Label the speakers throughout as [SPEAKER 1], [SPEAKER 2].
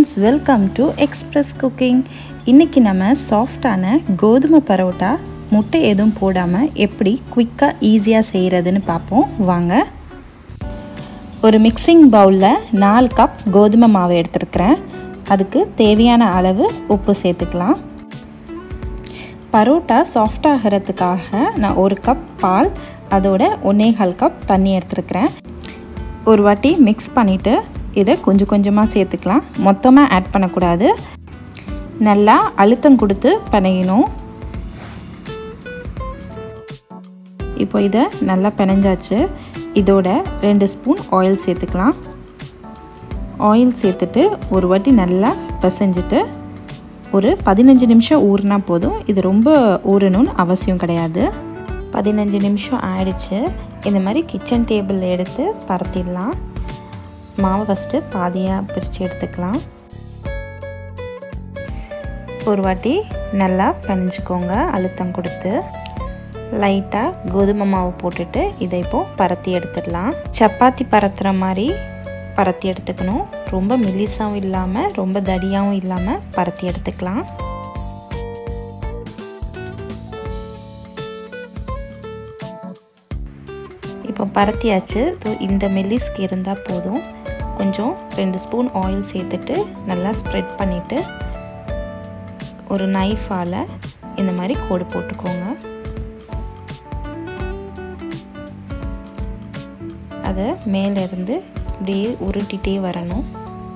[SPEAKER 1] friends welcome to express cooking இன்றைக்கி நம்ம சாஃப்டான கோதுமை பரோட்டா முட்டை எதுவும் போடாமல் எப்படி குயிக்காக ஈஸியாக செய்கிறதுன்னு பார்ப்போம் வாங்க ஒரு மிக்சிங் பவுலில் நாலு கப் கோதுமை மாவு எடுத்துருக்கிறேன் அதுக்கு தேவையான அளவு உப்பு சேர்த்துக்கலாம் பரோட்டா சாஃப்ட் ஆகிறதுக்காக நான் ஒரு கப் பால் அதோட ஒன்னேகால் கப் தண்ணி எடுத்துருக்கிறேன் ஒரு வாட்டி மிக்ஸ் பண்ணிவிட்டு இதை கொஞ்சம் கொஞ்சமாக சேர்த்துக்கலாம் மொத்தமாக ஆட் பண்ணக்கூடாது நல்லா அழுத்தம் கொடுத்து பிணையணும் இப்போ இதை நல்லா பிணைஞ்சாச்சு இதோட ரெண்டு ஸ்பூன் ஆயில் சேர்த்துக்கலாம் ஆயில் சேர்த்துட்டு ஒரு வாட்டி நல்லா பிசைஞ்சிட்டு ஒரு பதினஞ்சு நிமிஷம் ஊறினா போதும் இது ரொம்ப ஊறணும்னு அவசியம் கிடையாது பதினஞ்சு நிமிஷம் ஆயிடுச்சு இந்த மாதிரி கிச்சன் டேபிள் எடுத்து பரத்திடலாம் மாவை ஃபஸ்ட்டு பாதியாக பிரித்து எடுத்துக்கலாம் ஒரு வாட்டி நல்லா பிணைஞ்சிக்கோங்க அழுத்தம் கொடுத்து லைட்டாக கோதுமை மாவு போட்டுட்டு இதை இப்போது பரத்தி எடுத்துடலாம் சப்பாத்தி பரத்துகிற மாதிரி பரத்தி எடுத்துக்கணும் ரொம்ப மெலிசாகவும் இல்லாமல் ரொம்ப தடியாகவும் இல்லாமல் பரத்தி எடுத்துக்கலாம் இப்போ பரத்தியாச்சு இந்த மெல்லிஸ்க்கு இருந்தால் போதும் கொஞ்சம் ரெண்டு ஸ்பூன் ஆயில் சேர்த்துட்டு நல்லா ஸ்ப்ரெட் பண்ணிவிட்டு ஒரு நைஃபால் இந்த மாதிரி கோடு போட்டுக்கோங்க அதை மேலேருந்து இப்படியே உருட்டிகிட்டே வரணும்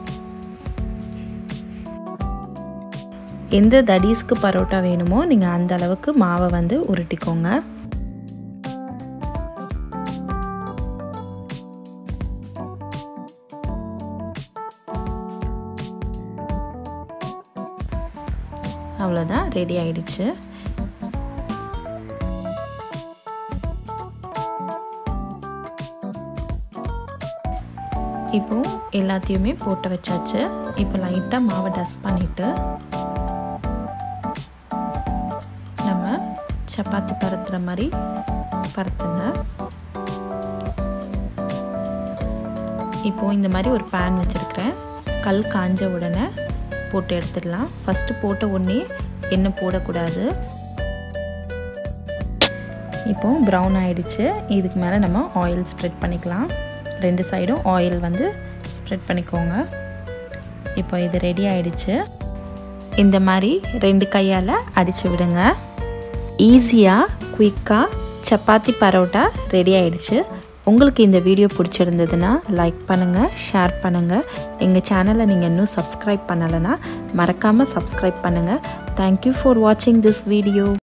[SPEAKER 1] எந்த தடீஸ்க்கு பரோட்டா வேணுமோ நீங்கள் அந்த அளவுக்கு மாவை வந்து உருட்டிக்கோங்க அவ்வளோதான் ரெடி ஆயிடுச்சு இப்போ எல்லாத்தையுமே போட்டு வச்சாச்சு இப்போ லைட்டாக மாவை டஸ்ட் பண்ணிவிட்டு நம்ம சப்பாத்தி பரத்துற மாதிரி பரத்துங்க இப்போது இந்த மாதிரி ஒரு பேன் வச்சுருக்கிறேன் கல் காஞ்ச உடனே போட்டு எடுத்துடலாம் ஃபஸ்ட்டு போட்ட உடனே எண்ணெய் போடக்கூடாது இப்போது ப்ரௌன் ஆகிடுச்சு இதுக்கு மேலே நம்ம ஆயில் ஸ்ப்ரெட் பண்ணிக்கலாம் ரெண்டு சைடும் ஆயில் வந்து ஸ்ப்ரெட் பண்ணிக்கோங்க இப்போ இது ரெடி ஆயிடுச்சு இந்த மாதிரி ரெண்டு கையால் அடித்து விடுங்க ஈஸியாக குயிக்காக சப்பாத்தி பரோட்டா ரெடி ஆயிடுச்சு உங்களுக்கு இந்த வீடியோ பிடிச்சிருந்ததுன்னா லைக் பண்ணுங்கள் ஷேர் பண்ணுங்கள் எங்கள் சேனலை நீங்கள் இன்னும் சப்ஸ்கிரைப் பண்ணலைன்னா மறக்காமல் சப்ஸ்கிரைப் பண்ணுங்கள் தேங்க்யூ ஃபார் வாட்சிங் திஸ் வீடியோ